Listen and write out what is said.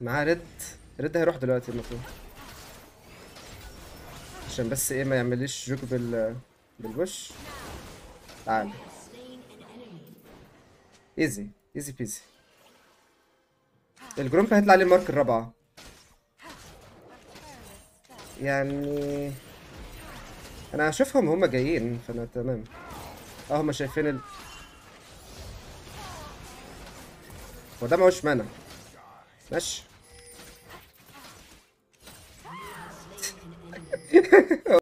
معاه ريد ريد هيروح دلوقتي المفروض عشان بس ايه ما يعمليش جوك بال بالوش تعال ايزي ايزي بيزي الجرومب هيطلع عليه المارك الرابعة يعني انا هشوفهم هما جايين فانا تمام اه هما شايفين ال هو ده معهوش مانا ماشي